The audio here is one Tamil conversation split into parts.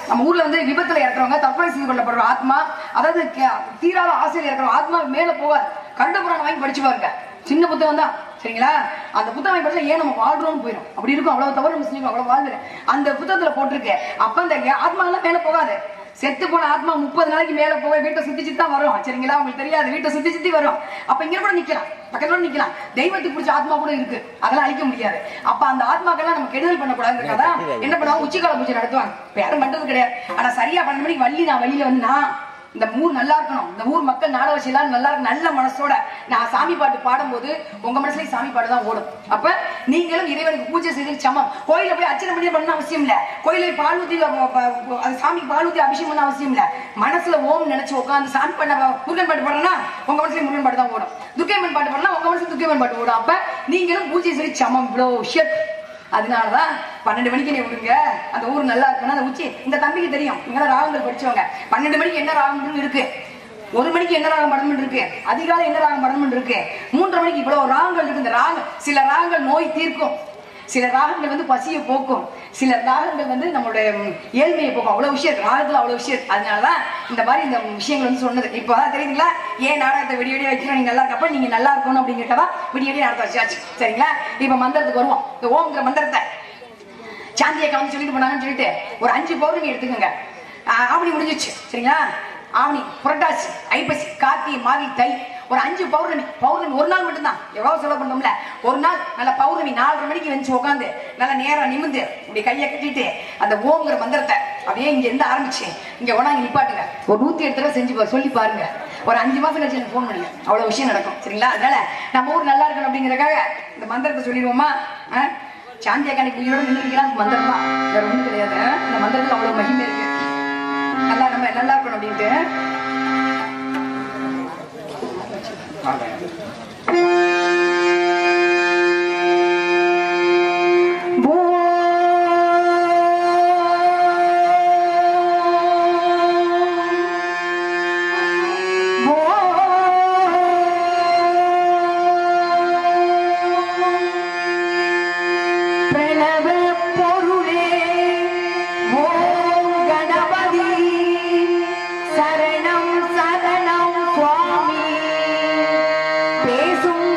நம்ம ஊர்ல வந்து விபத்துல இறக்குறவங்க தற்கொலை செய்து கொள்ளப்படுற ஆத்மா அதாவது கே- தீராத ஆசையில் இருக்கிற ஆத்மா மேல போகாது கருட புராணம் வாங்கி படிச்சு பாருங்க சின்ன புத்தகம் தான் சரிங்களா அந்த புத்தகம் வாங்கி படிச்சா ஏன் நம்ம வாழ்றோம்னு போயிடும் அப்படி இருக்கும் அவ்வளவு தவறு நம்ம செஞ்சோம் அவ்வளவு வாழ்ந்துரு அந்த புத்தகத்துல போட்டிருக்கு அப்ப அந்த ஆத்மா எல்லாம் மேல போகாது செத்து போன ஆத்மா முப்பது நாளைக்கு மேல போக வீட்டை சுத்தி சுத்தி தான் வரும் சரிங்களா உங்களுக்கு தெரியாது வீட்டை சுத்தி சுத்தி வரும் அப்ப இங்க கூட நிக்கலாம் பக்கத்துல கூட நிக்கலாம் தெய்வத்துக்கு பிடிச்ச ஆத்மா கூட இருக்கு அதெல்லாம் அழிக்க முடியாது அப்ப அந்த ஆத்மாக்கெல்லாம் நம்ம கெடுதல் பண்ணக்கூடாதுன்றதா என்ன பண்ணுவாங்க உச்சிக்கால பூஜை நடத்துவாங்க இப்ப யாரும் பண்றது கிடையாது ஆனா சரியா பன்னெண்டு மணிக்கு வள்ளி நான் வெளியில வந்து நான் இந்த ஊர் நல்லா இருக்கணும் இந்த ஊர் மக்கள் நாடகவாசி எல்லாம் நல்லா இருக்கு நல்ல மனசோட நான் சாமி பாட்டு பாடும்போது உங்க மனசுலயும் சாமி பாட்டு தான் ஓடும் அப்ப நீங்களும் இறைவனுக்கு பூஜை செய்து சமம் கோயில போய் அர்ச்சனை பண்ணி பண்ண அவசியம் இல்ல கோயில போய் பால் ஊத்தி அஹ், அஹ், அது சாமிக்கு பால் ஊத்தி அபிஷேகம் பண்ண அவசியம் இல்ல மனசுல ஓம் நினைச்சு உட்காந்து சாமி பண்ண முருகன் பாட்டு பாடுறா உங்க மனசுல முருகன் பாட்டு தான் ஓடும் துர்க்கைமன் பாட்டு பாடுறா உங்க மனசுல துர்க்கைமன் பாட்டு ஓடும் அப்ப நீங்களும் பூஜை செய்து சமம் இவ்வளவு விஷயம் அதனாலதான் பன்னெண்டு மணிக்கு நீ விடுங்க அந்த ஊர் நல்லா இருக்குன்னா அந்த உச்சி இந்த தம்பிக்கு தெரியும் இவங்க ராகங்கள் படிச்சவங்க பன்னெண்டு மணிக்கு என்ன ராகங்கள் இருக்கு ஒரு மணிக்கு என்ன ராகம் படணும் இருக்கு அதிகாலை என்ன ராகம் படணும் இருக்கு மூன்றரை மணிக்கு இவ்வளவு ராகங்கள் இருக்கு இந்த ராகம் சில ராகங்கள் நோய் தீர்க்கும் சில ராகங்கள் வந்து பசியை போக்கும் சில ராகங்கள் வந்து நம்மளுடைய ம், ஏழ்மையை போக்கும் அவ்வளவு விஷயம் இருக்கு. ராகத்துல அவ்வளவு விஷயம் இருக்கு. அதனாலதான் இந்த மாதிரி இந்த விஷயங்கள் வந்து சொன்னது இப்போதான் தெரியுதுங்களா ஏன் நாடகத்தை விடிய விடிய வைக்கிறோம் நீங்க நல்லா இருக்கப்ப நீங்க நல்லா இருக்கணும் அப்படிங்கிறதா விடிய விடிய நடத்த வச்சாச்சு சரிங்களா இப்ப மந்திரத்துக்கு வருவோம் இந்த ஓம்ங்கிற மந்திரத்தை சாந்தியை கலந்து சொல்லிட்டு போனாங்கன்னு சொல்லிட்டு ஒரு அஞ்சு பௌர்ணமி எடுத்துக்கோங்க ஆஹ் ஆவணி முடிஞ்சிச்சு சரிங்களா ஆவணி புரட்டாசி ஐப்பசி கார்த்திகை மாவி தை ஒரு அஞ்சு பௌர்ணமி பௌர்ணமி ஒரு நாள் மட்டும்தான் எவ்வளவு செலவு பண்ணோம்ல ஒரு நாள் நல்ல பௌர்ணமி நாலரை மணிக்கு வந்து உட்காந்து நல்லா நேரா நிமிந்து இப்படி கையை கட்டிட்டு அந்த ஓம்ங்கிற மந்திரத்தை அப்படியே இங்க இருந்து ஆரம்பிச்சு இங்க உணாங்க நிப்பாட்டுங்க ஒரு நூத்தி எட்டு தடவை செஞ்சு பா- சொல்லி பாருங்க ஒரு அஞ்சு மாசம் கழிச்சு எனக்கு ஃபோன் பண்ணுங்க அவ்வளவு விஷயம் நடக்கும் சரிங்களா அதனால நம்ம ஊர் நல்லா இருக்கணும் அப்படிங்கறதுக்காக இந்த மந்திரத்தை சொல்லிடுவோமா ஆ? சாந்தி அக்கானிக்கு உயிரோட நின்றுக்கலாம் மந்திரம் தான் வேற ஒண்ணும் கிடையாது இந்த மந்திரத்துல அவ்வளவு மகிமை இருக்கு நல்லா நம்ம நல்லா இருக்கணும் அப்படின்ட்டு பிரணவ பொருளே ஓம் கணபதி சரணம் சரணம் சுவாமி பேசும்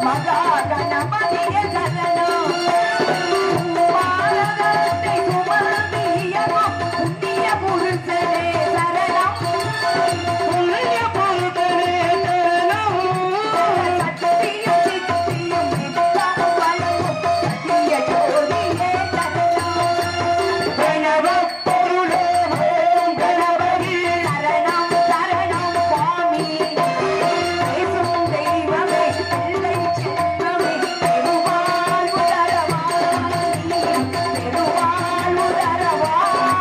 மகா கணபதியே சரணம் பாரதத்தை சுமந்தியமும் புண்ணிய புருஷனே சரணம் புண்ணிய புருடனே சரணம் சத்தியம் சித்தியம் நித்தம் வளரும் சத்திய ஜோதியே சரணம் கணவப் பொருளே ஓம் கணபதி சரணம் சரணம் சுவாமி பேசும் தெய்வமே பிள்ளை செல்வமே பெருமாள் உதரவாணி பெருமாள் உதரவா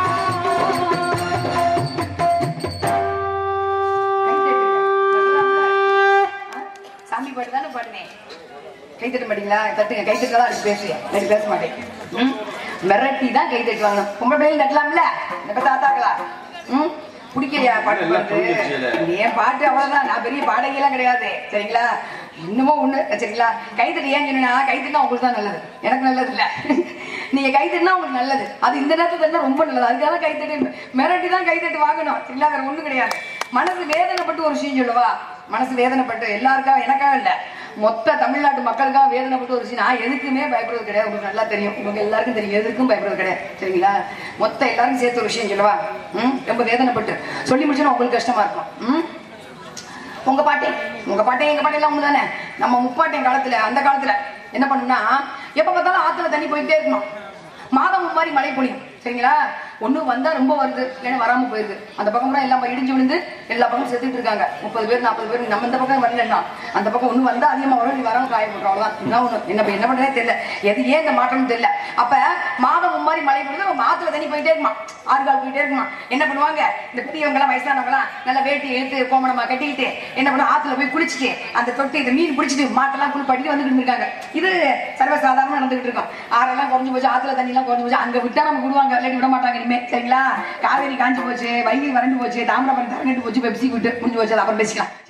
சாமி பாட்டு தானே பாடுனேன் கை தட்ட மாட்டீங்களா தட்டுங்க கை தட்டலாம் அடுத்து பேசுவேன் அடுத்து பேச மாட்டேன் ம்? மிரட்டி தான் கை தட்டுவாங்க பொம்பளை பிள்ளைங்க தட்டலாம்ல இந்த தாத்தாங்களா ம் பிடிக்கலையா பாட்டு எல்லாம் பாட்டு புரிஞ்சிருச்சுல. என் பாட்டு அவ்வளவுதான் நான் பெரிய பாடகையெல்லாம் கிடையாது சரிங்களா இன்னமும் ஒண்ணு சரிங்களா கை தட்டி ஏன் சொன்னா கை தட்டினா உங்களுக்கு தான் நல்லது எனக்கு நல்லது இல்ல நீங்க கை தட்டினா உங்களுக்கு நல்லது அது இந்த நேரத்துல தட்டினா ரொம்ப நல்லது அதுக்காக கை தட்டி மிரட்டி தான் கை தட்டி வாங்கணும் சரிங்களா வேற ஒண்ணும் கிடையாது மனசு வேதனைப்பட்டு ஒரு விஷயம் சொல்லவா மனசு வேதனைப்பட்டு எல்லாருக்காக எனக்காக இல்ல மொத்த தமிழ்நாட்டு மக்களுக்காக வேதனைப்பட்டு ஒரு விஷயம் நான் எதுக்குமே பயப்படுறது கிடையாது உங்களுக்கு நல்லா தெரியும் உங்களுக்கு எல்லாருக்கும் தெரியும் எதுக்கும் பயப்படுறது கிடையாது சரிங்களா மொத்த எல்லாருக்கும் சேர்த்து ஒரு விஷயம் சொல்லவா ம் ரொம்ப வேதனைப்பட்டு சொல்லி முடிச்சுன்னா உங்களுக்கு கஷ்டமா இருக்கும் ம் உங்க பாட்டி உங்க பாட்டி எங்க பாட்டி எல்லாம் ஒண்ணுதானே நம்ம முப்பாட்டின் காலத்துல அந்த காலத்துல என்ன பண்ணும்னா எப்ப பார்த்தாலும் ஆத்துல தண்ணி போயிட்டே இருக்கணும் மாதம் மாதிரி மழை பொழியும் சரிங்களா ஒண்ணு வந்தா ரொம்ப வருது இல்லைன்னா வராம போயிருது அந்த பக்கம் பூரா எல்லாம் இடிஞ்சு விழுந்து எல்லா பக்கமும் செத்துட்டு இருக்காங்க முப்பது பேர் நாற்பது பேர் நம்ம இந்த பக்கம் வரலன்னா அந்த பக்கம் ஒண்ணு வந்தா அதிகமா வரும் நீ வராம காய போட்டுரும் அவ்வளவுதான் என்ன ஒண்ணு என்ன என்ன பண்றதே தெரியல எது ஏன் இந்த மாற்றம் தெரியல அப்ப மாதம் மாதிரி மழை பொழுது நம்ம ஆத்துல தண்ணி போயிட்டே இருக்குமா ஆறுகால் போயிட்டே இருக்குமா என்ன பண்ணுவாங்க இந்த பெரியவங்க எல்லாம் வயசானவங்க எல்லாம் நல்லா வேட்டி எடுத்து கோமணமா கட்டிக்கிட்டு என்ன பண்ணுவோம் ஆத்துல போய் குளிச்சுட்டு அந்த தொட்டி இந்த மீன் பிடிச்சிட்டு மாட்டெல்லாம் குளிப்பாட்டிட்டு வந்துட்டு இருக்காங்க இது சர்வசாதாரணமா நடந்துகிட்டு இருக்கும் ஆறெல்லாம் குறைஞ்சு போச்சு ஆத்துல தண்ணி எல்லாம் குறைஞ்சு போச்சு அங்க விட்டா நம்ம விடுவாங்க இல்லாட்டி விட மாட்டாங்க இனிமே சரிங்களா காவேரி காஞ்சு போச்சு வைகை வறண்டு போச்சு தாமிரபரணி தரங்கிட்டு போச்சு பெப்சி விட்டு முடிஞ்சு போச்சு அது அப்புறம் பேசிக்கலாம்